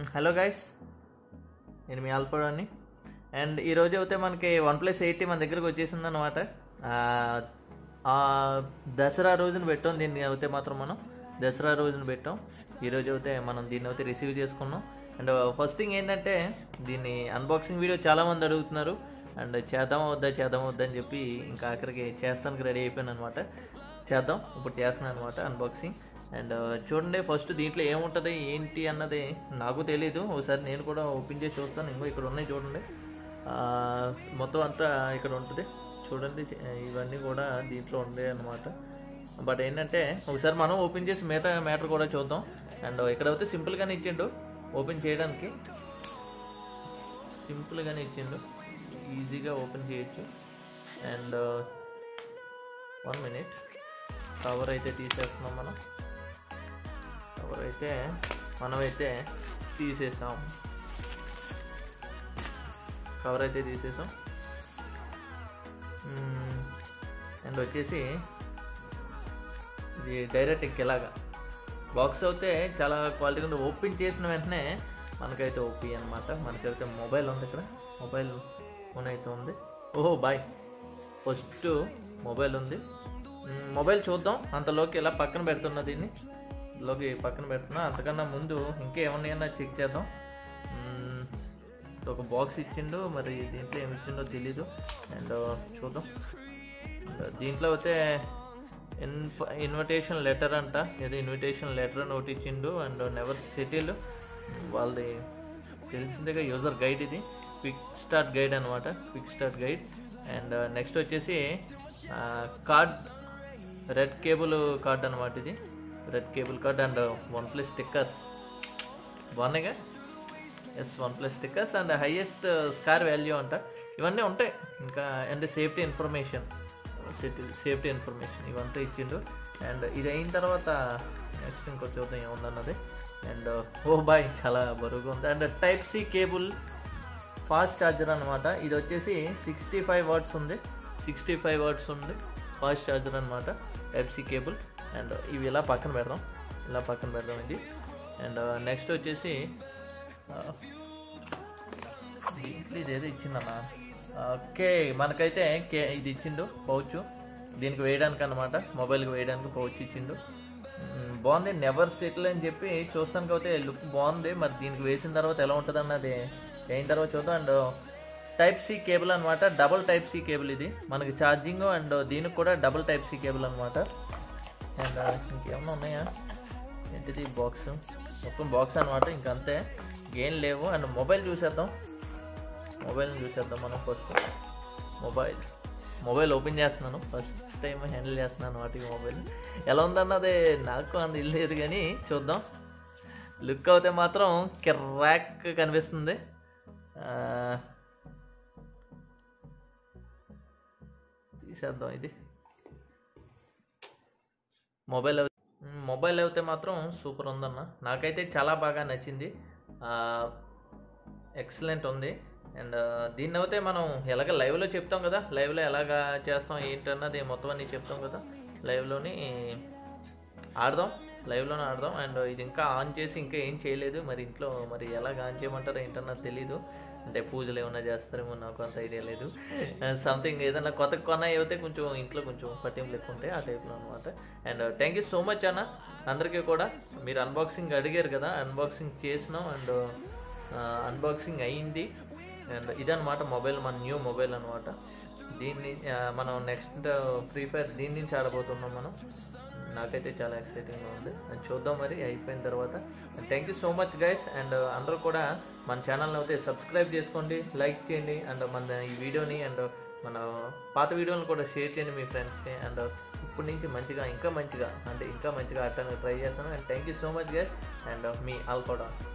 hello guys నేను మీ ఆల్ఫోడాన్ని and ఈరోజు అయితే మనకి వన్ ప్లస్ ఎయిటీ మన దగ్గరకు వచ్చేసింది అనమాట దసరా రోజున పెట్టాం దీన్ని అయితే మాత్రం మనం దసరా రోజున పెట్టాం ఈరోజు అయితే మనం దీన్ని అయితే రిసీవ్ చేసుకున్నాం అండ్ ఫస్ట్ థింగ్ ఏంటంటే దీన్ని అన్బాక్సింగ్ వీడియో చాలామంది అడుగుతున్నారు అండ్ చేద్దామా వద్దా చేద్దామా వద్దా అని చెప్పి ఇంకా ఆఖరికి చేస్తానికి రెడీ అయిపోయాను అనమాట చేద్దాం ఇప్పుడు చేస్తున్నాను అనమాట అన్బాక్సింగ్ అండ్ చూడండి ఫస్ట్ దీంట్లో ఏముంటుంది ఏంటి అన్నది నాకు తెలియదు ఒకసారి నేను కూడా ఓపెన్ చేసి చూస్తాను ఇంకో ఇక్కడ ఉన్నాయి చూడండి ఆ, మొత్తం అంతా ఇక్కడ ఉంటుంది చూడండి చ- ఇవన్నీ కూడా దీంట్లో ఉండే అనమాట బట్ ఏంటంటే ఒకసారి మనం ఓపెన్ చేసి మిగతా మ్యాటర్ కూడా చూద్దాం అండ్ ఇక్కడ అయితే సింపుల్గానే ఇచ్చిండు ఓపెన్ చేయడానికి సింపుల్గానే ఇచ్చిండు ఈజీగా ఓపెన్ చేయొచ్చు అండ్ వన్ మినిట్ కవర్ అయితే తీసేస్తున్నాం మనం కవర్ అయితే మనమైతే తీసేసాం కవర్ అయితే తీసేసాం అండ్ వచ్చేసి ఇది డైరెక్ట్ ఇంకెలాగా బాక్స్ అయితే చాలా క్వాలిటీ ఉంది ఓపెన్ చేసిన వెంటనే మనకైతే ఓపీ అనమాట మనకైతే మొబైల్ ఉంది ఇక్కడ మొబైల్ ఫోన్ అయితే ఉంది ఓహో బాయ్ ఫస్ట్ మొబైల్ ఉంది మ్మ్, మొబైల్ చూద్దాం అంతలోకి ఇలా పక్కన పెడుతున్నా దీన్ని లోకి పక్కన పెడుతున్నా అంతకన్నా ముందు ఇంకా ఏమన్నా చెక్ చేద్దాం మ్మ్, ఒక బాక్స్ ఇచ్చిండు మరి దీంట్లో ఏమి ఇచ్చిండో తెలీదు అండ్ చూద్దాం And దీంట్లో అయితే ఇన్ఫ ఇన్విటేషన్ లెటర్ అంట ఏదో ఇన్విటేషన్ లెటర్ అని ఒకటి ఇచ్చిండు అండ్ నెవర్ సెటిల్ వాళ్ళది తెలిసిందేగా యూజర్ గైడ్ ఇది క్విక్ స్టార్ట్ గైడ్ అనమాట quick start guide and next వచ్చేసి కార్డ్ రెడ్ కేబుల్ కార్డ్ అనమాట ఇది red cable card and one plus stickers బాగున్నాయిగా yes one plus stickers and highest SAR value అంట ఇవన్నీ ఉంటాయి ఇంకా and safety information safety information ఇవంతా ఇచ్చిండు అండ్ ఇది అయిన తర్వాత నెక్స్ట్ ఇంకో చూద్దాం ఏముందన్నది అండ్ ఓ బాయ్ చాలా బరువుగా ఉంది and type C cable fast charger అనమాట ఇది వచ్చేసి సిక్స్టీ ఫైవ్ వాట్స్ ఉంది సిక్స్టీ ఫైవ్ వాట్స్ ఉంది ఫాస్ట్ ఛార్జర్ అనమాట టైప్ సి కేబుల్ అండ్ ఇవి ఇలా పక్కన పెడదాం ఇలా పక్కన పెడదాం ఇది అండ్ నెక్స్ట్ వచ్చేసి ఆ, దీంట్లో ఇదేదో ఇచ్చిందన్న ఓకే మనకైతే కే ఇది ఇచ్చిండు పౌచ్ దీనికి వేయడానికి అనమాట మొబైల్కి వేయడానికి పౌచ్ ఇచ్చిండు మ్, బాగుంది నెవర్ సెటిల్ అని చెప్పి చూస్తానికి అయితే లుక్ బాగుంది మరి దీనికి వేసిన తర్వాత ఎలా ఉంటుంది అన్నది అయిన తర్వాత చూద్దాం అండ్ టైప్ సి కేబుల్ అనమాట డబుల్ టైప్ సి కేబుల్ ఇది మనకి ఛార్జింగ్ అండ్ దీనికి కూడా డబుల్ టైప్ సి కేబుల్ అనమాట అండ్ ఇంకేమన్నా ఉన్నాయా ఏంటిది బాక్స్ మొత్తం బాక్స్ అనమాట ఇంకంతే ఏం లేవు అండ్ మొబైల్ చూసేద్దాం మొబైల్ని చూసేద్దాం మనం ఫస్ట్ మొబైల్ మొబైల్ ఓపెన్ చేస్తున్నాను ఫస్ట్ టైం హ్యాండిల్ చేస్తున్నాను వాటి మొబైల్ ఎలా ఉందన్నది నాకు అంత లేదు కానీ చూద్దాం లుక్ అయితే మాత్రం కిర్రాక్ కనిపిస్తుంది ఆ, తీసేద్దాం ఇది మొబైల్ అవి- మ్, మొబైల్ అయితే మాత్రం సూపర్ ఉందన్న నాకైతే చాలా బాగా నచ్చింది ఎక్సలెంట్ ఉంది అండ్ దీన్ని అయితే మనం ఎలాగ లైవ్లో చెప్తాం కదా లైవ్లో ఎలాగ చేస్తాం ఏంటన్నది మొత్తం అన్ని చెప్తాం కదా లైవ్లోని ఆడదాం లైవ్లోనే ఆడదాం అండ్ ఇది ఇంకా ఆన్ చేసి ఇంకా ఏం చేయలేదు మరి ఇంట్లో మరి ఎలాగ ఆన్ చేయమంటారో ఏంటన్నది తెలీదు అంటే పూజలు ఏమైనా చేస్తారేమో నాకు అంత ఐడియా లేదు సంథింగ్ ఏదైనా కొత్త కొన్న అయితే కొంచెం ఇంట్లో కొంచెం పట్టింపులు ఎక్కువ ఉంటాయి ఆ టైప్లో అనమాట and thank you so much అన్న అందరికీ కూడా మీరు అన్బాక్సింగ్ అడిగారు కదా అన్బాక్సింగ్ చేసినాం అండ్ అన్బాక్సింగ్ అయింది అండ్ ఇదనమాట మొబైల్ మన న్యూ మొబైల్ అనమాట దీన్ని ఆ, మనం నెక్స్ట్ ఫ్రీ ఫైర్ దీని నుంచి ఆడబోతున్నాం మనం నాకైతే చాలా ఎక్సైటింగ్గా ఉంది అది చూద్దాం మరి అయిపోయిన తర్వాత thank you so much guys and అందరూ కూడా మన ఛానల్ని అయితే సబ్స్క్రైబ్ చేసుకోండి లైక్ చేయండి అండ్ మన ఈ వీడియోని అండ్ మన పాత వీడియోని కూడా షేర్ చేయండి మీ ఫ్రెండ్స్కి అండ్ ఇప్పటి నుంచి మంచిగా ఇంకా మంచిగా అంటే ఇంకా మంచిగా ఆడటానికి ట్రై చేస్తాను and thank you so much guys and మీ ఆల్ కూడా